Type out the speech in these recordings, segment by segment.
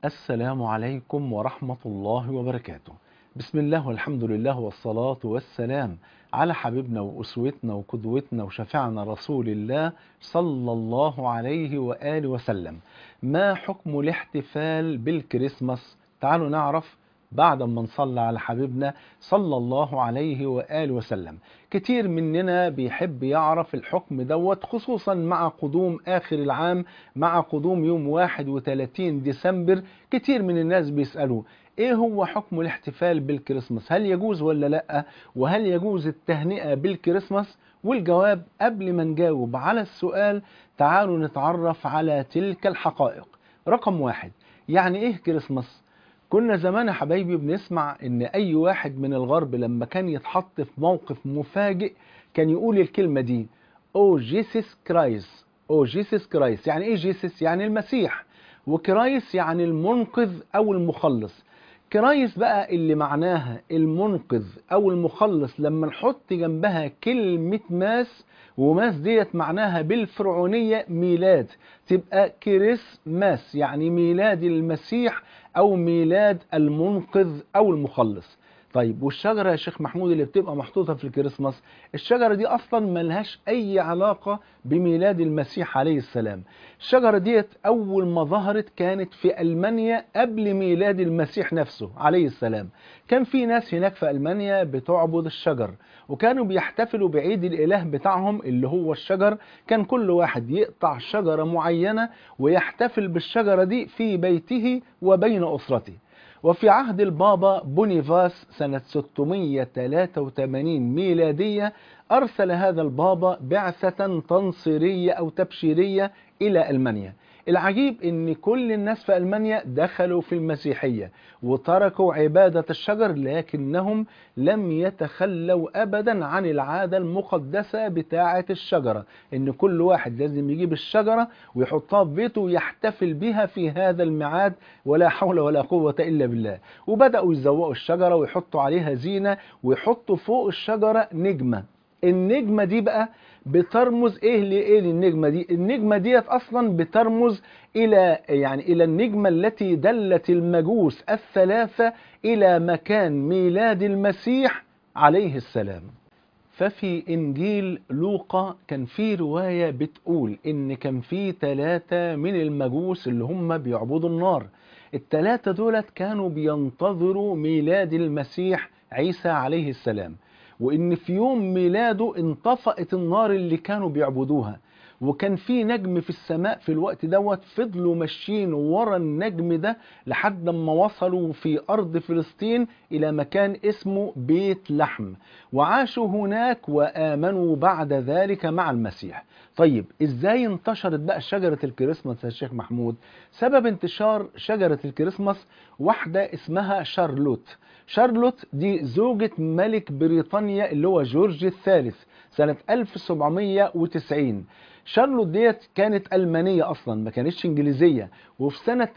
السلام عليكم ورحمة الله وبركاته بسم الله والحمد لله والصلاة والسلام على حبيبنا وأسوتنا وقدوتنا وشفعنا رسول الله صلى الله عليه وآله وسلم ما حكم الاحتفال بالكريسماس تعالوا نعرف بعد ما نصلى على حبيبنا صلى الله عليه وآله وسلم كتير مننا بيحب يعرف الحكم دوت خصوصا مع قدوم آخر العام مع قدوم يوم 31 ديسمبر كتير من الناس بيسألوا ايه هو حكم الاحتفال بالكريسماس هل يجوز ولا لا وهل يجوز التهنئة بالكريسماس والجواب قبل ما نجاوب على السؤال تعالوا نتعرف على تلك الحقائق رقم واحد يعني ايه كريسماس كنا زمان يا حبايبي بنسمع ان اي واحد من الغرب لما كان يتحط في موقف مفاجئ كان يقول الكلمة دي او جيسس كرايس او جيسس كرايس يعني ايه جيسس يعني المسيح وكرايس يعني المنقذ او المخلص كرايس بقى اللي معناها المنقذ او المخلص لما نحط جنبها كلمة ماس وماس ديت معناها بالفرعونية ميلاد تبقى كريسماس يعني ميلاد المسيح او ميلاد المنقذ او المخلص طيب والشجرة يا شيخ محمود اللي بتبقى محطوطة في الكريسماس الشجرة دي أصلا ملهاش أي علاقة بميلاد المسيح عليه السلام الشجرة ديت أول ما ظهرت كانت في ألمانيا قبل ميلاد المسيح نفسه عليه السلام كان في ناس هناك في ألمانيا بتعبد الشجر وكانوا بيحتفلوا بعيد الإله بتاعهم اللي هو الشجر كان كل واحد يقطع شجرة معينة ويحتفل بالشجرة دي في بيته وبين أسرته وفي عهد البابا بونيفاس سنة 683 ميلادية أرسل هذا البابا بعثة تنصيرية أو تبشيرية إلى ألمانيا العجيب ان كل الناس في ألمانيا دخلوا في المسيحية وتركوا عبادة الشجر لكنهم لم يتخلوا أبدا عن العادة المقدسة بتاعة الشجرة ان كل واحد لازم يجيب الشجرة ويحطها في بيته ويحتفل بها في هذا الميعاد ولا حول ولا قوة إلا بالله وبدأوا يزوقوا الشجرة ويحطوا عليها زينة ويحطوا فوق الشجرة نجمة النجمة دي بقى بترمز ايه لايه للنجمة دي النجمة ديت اصلا بترمز الى يعني الى النجمة التي دلت المجوس الثلاثة الى مكان ميلاد المسيح عليه السلام ففي انجيل لوقا كان في رواية بتقول ان كان في ثلاثة من المجوس اللي هم بيعبدوا النار الثلاثة دولت كانوا بينتظروا ميلاد المسيح عيسى عليه السلام وان في يوم ميلاده انطفأت النار اللي كانوا بيعبدوها وكان في نجم في السماء في الوقت دوت فضلوا ماشيين ورا النجم ده لحد ما وصلوا في ارض فلسطين الى مكان اسمه بيت لحم وعاشوا هناك وامنوا بعد ذلك مع المسيح طيب ازاي انتشرت بقى شجرة الكريسماس يا شيخ محمود سبب انتشار شجرة الكريسماس واحدة اسمها شارلوت شارلوت دي زوجة ملك بريطانيا اللي هو جورج الثالث سنة 1790 شارلوت ديت كانت ألمانية أصلا ما كانتش إنجليزية وفي سنة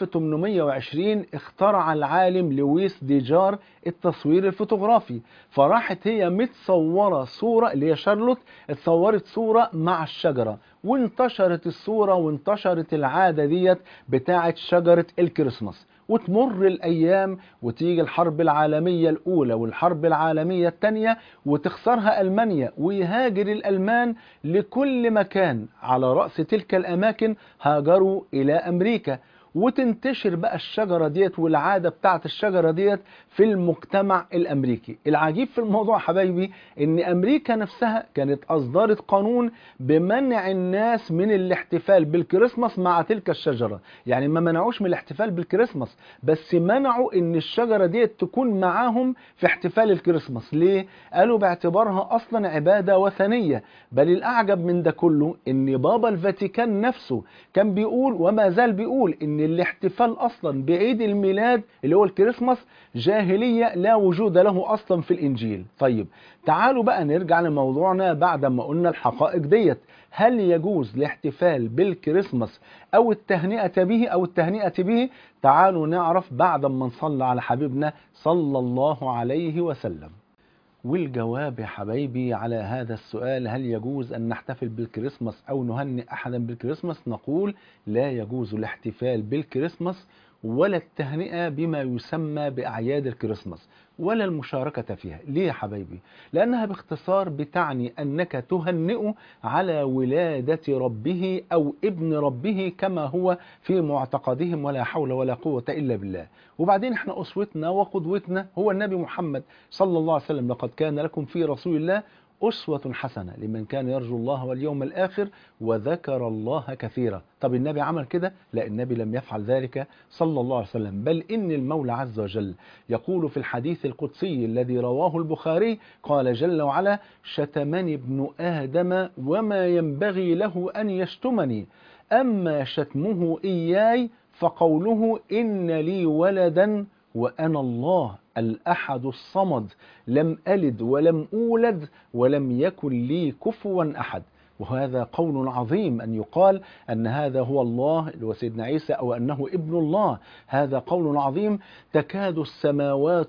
1820 اخترع العالم لويس ديجار التصوير الفوتوغرافي فراحت هي متصورة صورة اللي هي شارلوت اتصورت صورة مع الشجرة وانتشرت الصورة وانتشرت العادة ديت بتاعة شجرة الكريسماس وتمر الأيام وتيجي الحرب العالمية الأولى والحرب العالمية الثانية وتخسرها ألمانيا ويهاجر الألمان لكل مكان على رأس تلك الأماكن هاجروا إلى أمريكا وتنتشر بقى الشجرة ديت والعادة بتاعت الشجرة ديت في المجتمع الأمريكي العجيب في الموضوع حبايبي ان أمريكا نفسها كانت أصدرت قانون بمنع الناس من الاحتفال بالكريسماس مع تلك الشجرة يعني ما منعوش من الاحتفال بالكريسماس بس منعوا ان الشجرة ديت تكون معاهم في احتفال الكريسماس ليه؟ قالوا باعتبارها أصلا عبادة وثنية بل الأعجب من ده كله ان بابا الفاتيكان نفسه كان بيقول وما زال بيقول ان الاحتفال اصلا بعيد الميلاد اللي هو الكريسماس جاهلية لا وجود له اصلا في الانجيل طيب تعالوا بقى نرجع لموضوعنا بعد ما قلنا الحقائق ديت هل يجوز الاحتفال بالكريسماس او التهنئة به او التهنئة به تعالوا نعرف بعد ما نصلي على حبيبنا صلى الله عليه وسلم والجواب يا حبايبي على هذا السؤال هل يجوز أن نحتفل بالكريسماس أو نهنئ أحدا بالكريسماس نقول لا يجوز الاحتفال بالكريسماس ولا التهنئة بما يسمى بأعياد الكريسماس ولا المشاركة فيها ليه يا حبايبي لأنها باختصار بتعني أنك تهنئ على ولادة ربه أو ابن ربه كما هو في معتقدهم ولا حول ولا قوة إلا بالله وبعدين احنا أسوتنا وقدوتنا هو النبي محمد صلى الله عليه وسلم لقد كان لكم في رسول الله أسوة حسنة لمن كان يرجو الله واليوم الآخر وذكر الله كثيرا طب النبي عمل كده لا النبي لم يفعل ذلك صلى الله عليه وسلم بل إن المولى عز وجل يقول في الحديث القدسي الذي رواه البخاري قال جل وعلا شتمني ابن آدم وما ينبغي له أن يشتمني أما شتمه إياي فقوله إن لي ولدا وأنا الله الأحد الصمد لم ألد ولم أولد ولم يكن لي كفوا أحد وهذا قول عظيم أن يقال أن هذا هو الله اللي هو سيدنا عيسى أو أنه ابن الله هذا قول عظيم تكاد السماوات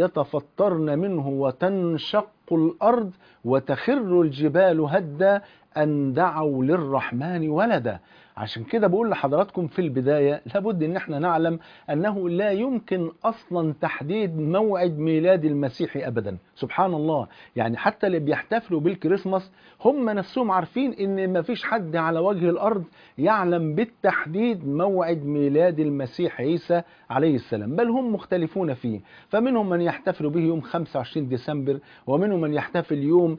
يتفطرن منه وتنشق الأرض وتخر الجبال هدا أن دعوا للرحمن ولدا عشان كده بقول لحضراتكم في البداية لابد ان احنا نعلم انه لا يمكن اصلا تحديد موعد ميلاد المسيح ابدا سبحان الله يعني حتى اللي بيحتفلوا بالكريسماس هم نفسهم عارفين ان ما فيش حد على وجه الارض يعلم بالتحديد موعد ميلاد المسيح عيسى عليه السلام بل هم مختلفون فيه فمنهم من يحتفل به يوم 25 ديسمبر ومنهم من يحتفل يوم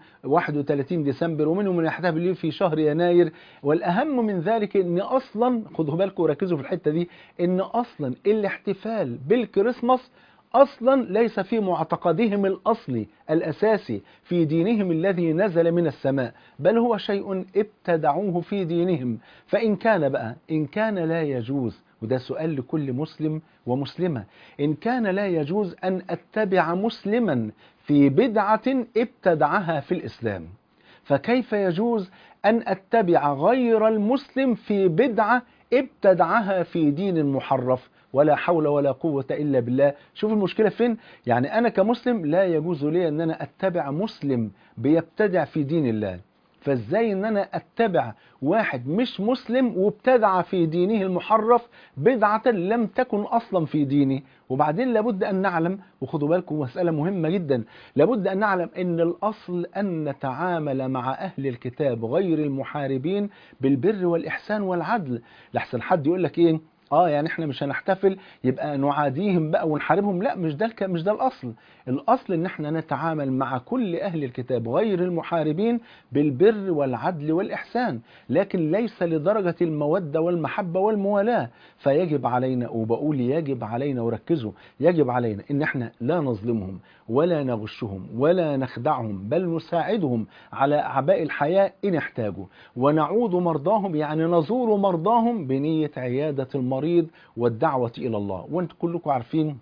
31 ديسمبر ومنهم من يحتفل في شهر يناير والاهم من ذلك ان اصلا خدوا بالكم وركزوا في الحته دي ان اصلا الاحتفال بالكريسماس اصلا ليس في معتقدهم الاصلي الاساسي في دينهم الذي نزل من السماء بل هو شيء ابتدعوه في دينهم فان كان بقى ان كان لا يجوز وده سؤال لكل مسلم ومسلمه ان كان لا يجوز ان اتبع مسلما في بدعه ابتدعها في الاسلام فكيف يجوز أن أتبع غير المسلم في بدعة ابتدعها في دين محرف ولا حول ولا قوة إلا بالله شوف المشكلة فين يعني أنا كمسلم لا يجوز لي أن أنا أتبع مسلم بيبتدع في دين الله فازاي ان انا اتبع واحد مش مسلم وابتدع في دينه المحرف بدعة لم تكن اصلا في دينه وبعدين لابد ان نعلم وخدوا بالكم مسألة مهمة جدا لابد ان نعلم ان الاصل ان نتعامل مع اهل الكتاب غير المحاربين بالبر والاحسان والعدل لحسن حد يقول لك ايه اه يعني احنا مش هنحتفل يبقى نعاديهم بقى ونحاربهم لا مش ده الك... مش ده الاصل الاصل ان احنا نتعامل مع كل اهل الكتاب غير المحاربين بالبر والعدل والاحسان لكن ليس لدرجه الموده والمحبه والموالاه فيجب علينا وبقول يجب علينا وركزوا يجب علينا ان احنا لا نظلمهم ولا نغشهم ولا نخدعهم بل نساعدهم على اعباء الحياه ان احتاجوا ونعود مرضاهم يعني نزور مرضاهم بنيه عياده المريض والدعوه الى الله وانتم كلكم عارفين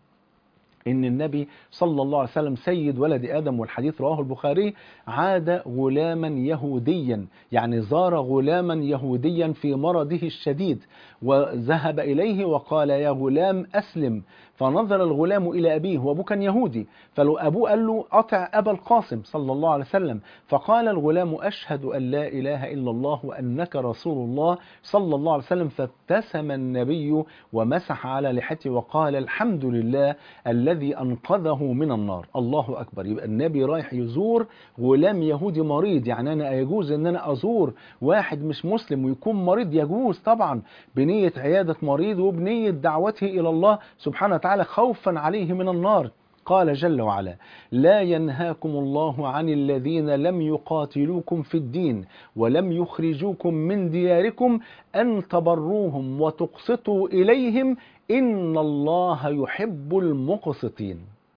ان النبي صلى الله عليه وسلم سيد ولد ادم والحديث رواه البخاري عاد غلاما يهوديا يعني زار غلاما يهوديا في مرضه الشديد وذهب اليه وقال يا غلام اسلم فنظر الغلام الى ابيه وابوه كان يهودي فابوه قال له اطع ابا القاسم صلى الله عليه وسلم فقال الغلام اشهد ان لا اله الا الله وانك رسول الله صلى الله عليه وسلم فابتسم النبي ومسح على لحيته وقال الحمد لله الذي انقذه من النار الله اكبر يبقى النبي رايح يزور غلام يهودي مريض يعني انا يجوز ان انا ازور واحد مش مسلم ويكون مريض يجوز طبعا بنيه عياده مريض وبنيه دعوته الى الله سبحانه وتعالى خوفا عليه من النار قال جل وعلا لا ينهاكم الله عن الذين لم يقاتلوكم في الدين ولم يخرجوكم من دياركم أن تبروهم وتقسطوا إليهم إن الله يحب المقسطين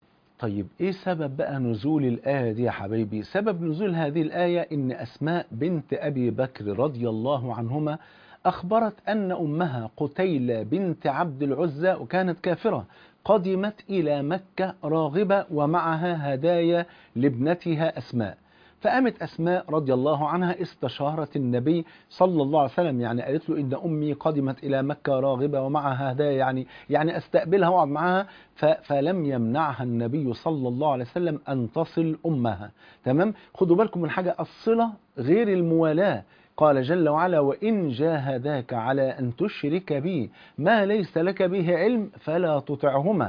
طيب ايه سبب بقى نزول الآية دي يا حبايبي سبب نزول هذه الآية ان أسماء بنت أبي بكر رضي الله عنهما أخبرت أن أمها قتيلة بنت عبد العزى وكانت كافرة قدمت إلى مكة راغبة ومعها هدايا لابنتها أسماء فقامت أسماء رضي الله عنها استشارت النبي صلى الله عليه وسلم يعني قالت له إن أمي قدمت إلى مكة راغبة ومعها هدايا يعني يعني أستقبلها وأقعد معها فلم يمنعها النبي صلى الله عليه وسلم أن تصل أمها تمام خدوا بالكم من حاجة الصلة غير الموالاة قال جل وعلا وإن جاهداك على أن تشرك بي ما ليس لك به علم فلا تطعهما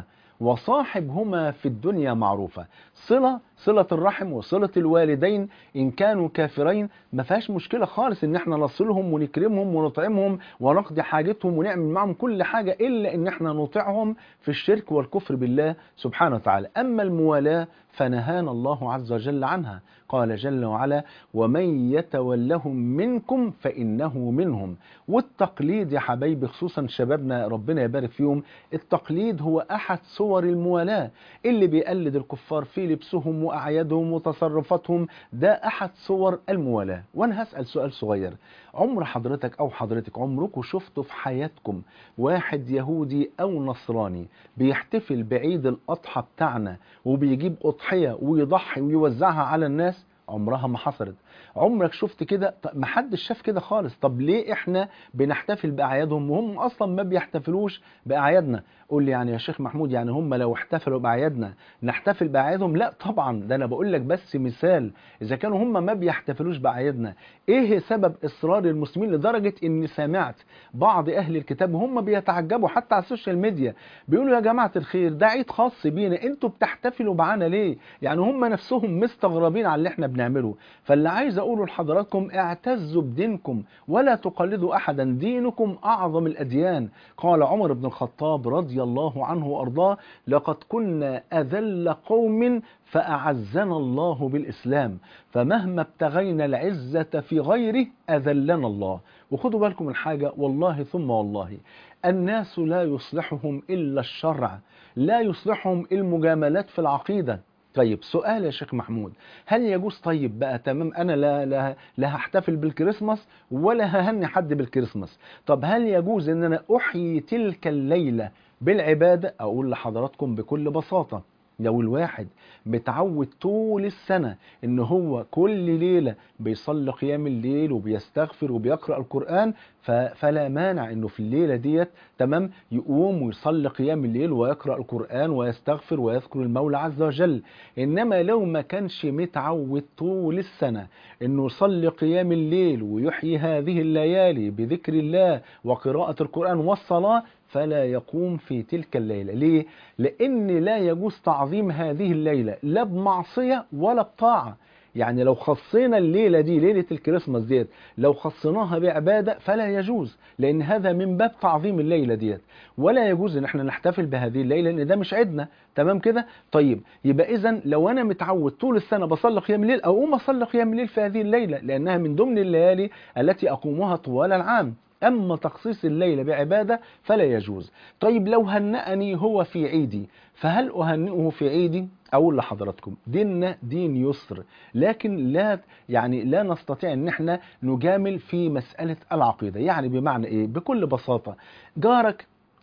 وصاحبهما في الدنيا معروفة صلة صلة الرحم وصلة الوالدين إن كانوا كافرين ما فيهاش مشكلة خالص إن احنا نصلهم ونكرمهم ونطعمهم ونقضي حاجتهم ونعمل معهم كل حاجة إلا إن احنا نطيعهم في الشرك والكفر بالله سبحانه وتعالى أما الموالاة فنهانا الله عز وجل عنها قال جل وعلا ومن يتولهم منكم فإنه منهم والتقليد يا حبايبي خصوصا شبابنا ربنا يبارك فيهم التقليد هو أحد صور الموالاة اللي بيقلد الكفار في لبسهم وأعيادهم وتصرفاتهم ده أحد صور الموالاة وأنا هسأل سؤال صغير عمر حضرتك أو حضرتك عمركم شفتوا في حياتكم واحد يهودي أو نصراني بيحتفل بعيد الأضحى بتاعنا وبيجيب أضحية ويضحي ويوزعها على الناس عمرها ما حصلت عمرك شفت كده طب ما حدش شاف كده خالص طب ليه احنا بنحتفل باعيادهم وهم اصلا ما بيحتفلوش باعيادنا قول لي يعني يا شيخ محمود يعني هم لو احتفلوا باعيادنا نحتفل باعيادهم لا طبعا ده انا بقول لك بس مثال اذا كانوا هم ما بيحتفلوش باعيادنا ايه سبب اصرار المسلمين لدرجه اني سمعت بعض اهل الكتاب وهم بيتعجبوا حتى على السوشيال ميديا بيقولوا يا جماعه الخير ده عيد خاص بينا انتوا بتحتفلوا معانا ليه يعني هم نفسهم مستغربين على اللي احنا بنعمله فاللي عايز اقوله لحضراتكم اعتزوا بدينكم ولا تقلدوا احدا دينكم اعظم الاديان قال عمر بن الخطاب رضي الله عنه وارضاه لقد كنا اذل قوم فاعزنا الله بالاسلام فمهما ابتغينا العزه في غيره اذلنا الله وخدوا بالكم من حاجه والله ثم والله الناس لا يصلحهم الا الشرع لا يصلحهم المجاملات في العقيده طيب سؤال يا شيخ محمود هل يجوز طيب بقى تمام انا لا لا لا هحتفل بالكريسماس ولا ههني حد بالكريسماس طب هل يجوز ان انا احيي تلك الليله بالعباده اقول لحضراتكم بكل بساطه لو الواحد متعود طول السنة ان هو كل ليلة بيصلي قيام الليل وبيستغفر وبيقرأ القرآن فلا مانع انه في الليلة ديت تمام يقوم ويصلي قيام الليل ويقرأ القرآن ويستغفر ويذكر المولى عز وجل انما لو ما كانش متعود طول السنة انه يصلي قيام الليل ويحيي هذه الليالي بذكر الله وقراءة القرآن والصلاة فلا يقوم في تلك الليلة ليه؟ لأن لا يجوز تعظيم هذه الليلة لا بمعصية ولا بطاعة يعني لو خصينا الليلة دي ليلة الكريسماس ديت لو خصيناها بعبادة فلا يجوز لأن هذا من باب تعظيم الليلة ديت ولا يجوز إن احنا نحتفل بهذه الليلة لأن ده مش عيدنا تمام كده طيب يبقى إذا لو أنا متعود طول السنة بصلي قيام الليل أقوم أصلي قيام الليل في هذه الليلة لأنها من ضمن الليالي التي أقومها طوال العام أما تخصيص الليلة بعبادة فلا يجوز طيب لو هنأني هو في عيدي فهل أهنئه في عيدي أقول لحضراتكم ديننا دين يسر لكن لا يعني لا نستطيع ان احنا نجامل في مسألة العقيدة يعني بمعنى ايه بكل بساطة جارك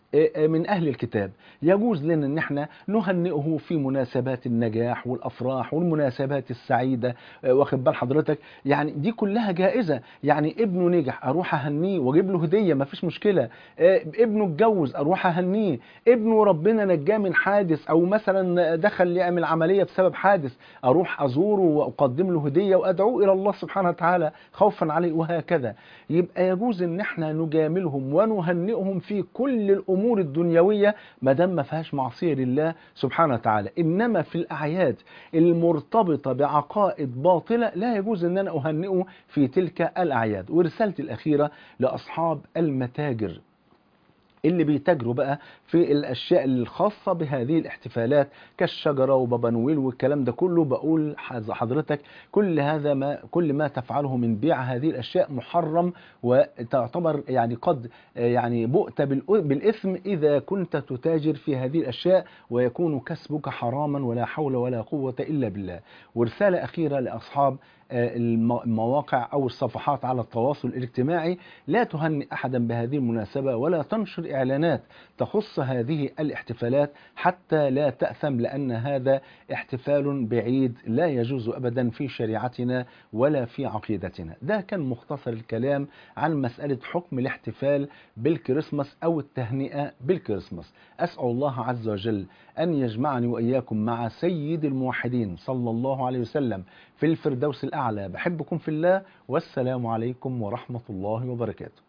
من أهل الكتاب يجوز لنا أن احنا نهنئه في مناسبات النجاح والأفراح والمناسبات السعيدة واخد بال حضرتك يعني دي كلها جائزة يعني ابنه نجح أروح أهنيه وأجيب له هدية ما فيش مشكلة ابنه اتجوز أروح أهنيه ابنه ربنا نجاه من حادث أو مثلا دخل يعمل عملية بسبب حادث أروح أزوره وأقدم له هدية وأدعوه إلى الله سبحانه وتعالى خوفا عليه وهكذا يبقى يجوز أن احنا نجاملهم ونهنئهم في كل الأمور الامور الدنيويه ما دام ما فيهاش معصيه لله سبحانه وتعالى انما في الاعياد المرتبطه بعقائد باطله لا يجوز ان انا اهنئه في تلك الاعياد ورسالتي الاخيره لاصحاب المتاجر اللي بيتاجروا بقى في الاشياء الخاصه بهذه الاحتفالات كالشجره وبابا نويل والكلام ده كله بقول حضرتك كل هذا ما كل ما تفعله من بيع هذه الاشياء محرم وتعتبر يعني قد يعني بؤت بالاثم اذا كنت تتاجر في هذه الاشياء ويكون كسبك حراما ولا حول ولا قوه الا بالله ورساله اخيره لاصحاب المواقع أو الصفحات على التواصل الاجتماعي لا تهنئ أحدا بهذه المناسبة ولا تنشر إعلانات تخص هذه الاحتفالات حتى لا تأثم لأن هذا احتفال بعيد لا يجوز أبدا في شريعتنا ولا في عقيدتنا ده كان مختصر الكلام عن مسألة حكم الاحتفال بالكريسماس أو التهنئة بالكريسماس أسأل الله عز وجل أن يجمعني وإياكم مع سيد الموحدين صلى الله عليه وسلم في الفردوس الأعلى بحبكم في الله والسلام عليكم ورحمة الله وبركاته